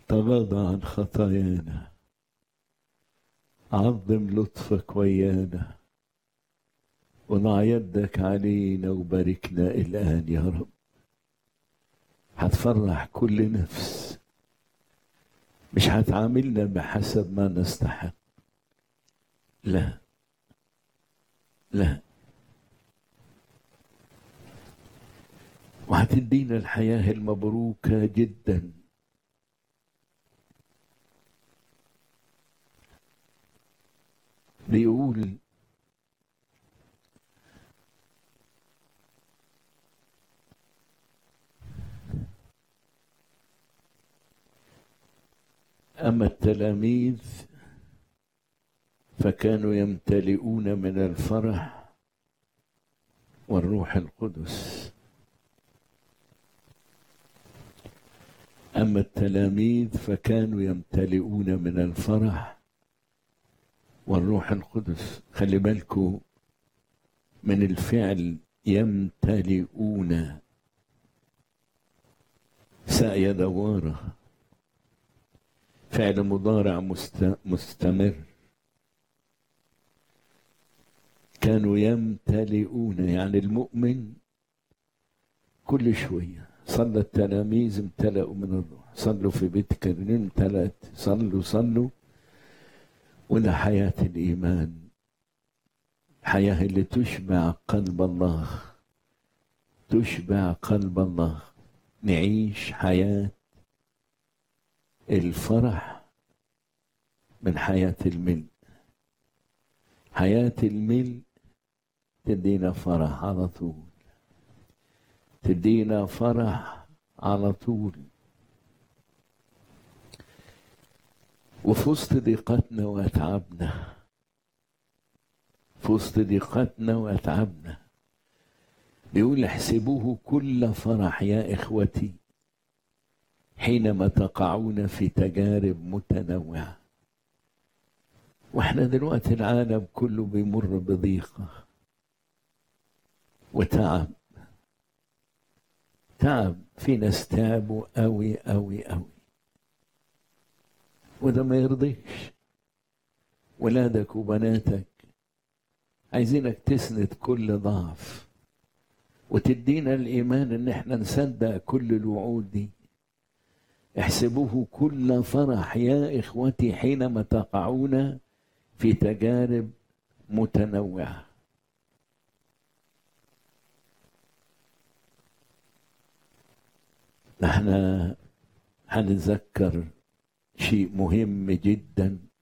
تغاضى عن خطايانا عظم لطفك ويانا وضع يدك علينا وباركنا الآن يا رب هتفرح كل نفس مش هتعاملنا بحسب ما نستحق لا لا وهتدينا الحياة المبروكة جدا بيقول أما التلاميذ فكانوا يمتلئون من الفرح والروح القدس أما التلاميذ فكانوا يمتلئون من الفرح والروح القدس خلي بالكم من الفعل يمتلئون سعي دواره فعل مضارع مستمر كانوا يمتلئون يعني المؤمن كل شوية صلى التلاميذ امتلأوا من الروح صلوا في بيت كريم امتلأت صلوا صلوا وده حياة الإيمان الحياة اللي تشبع قلب الله تشبع قلب الله نعيش حياة الفرح من حياة الملء حياة الملء تدينا فرح على طول تدينا فرح على طول وفي وسط ضيقتنا واتعابنا في وسط ضيقتنا واتعابنا بيقول احسبوه كل فرح يا اخوتي حينما تقعون في تجارب متنوعه واحنا دلوقتي العالم كله بيمر بضيقه وتعب تعب في ناس تعبوا قوي قوي قوي وده ما يرضيش ولادك وبناتك عايزينك تسند كل ضعف وتدينا الايمان ان احنا نصدق كل الوعود دي احسبوه كل فرح يا اخوتي حينما تقعون في تجارب متنوعه احنا هنتذكر شيء مهم جدا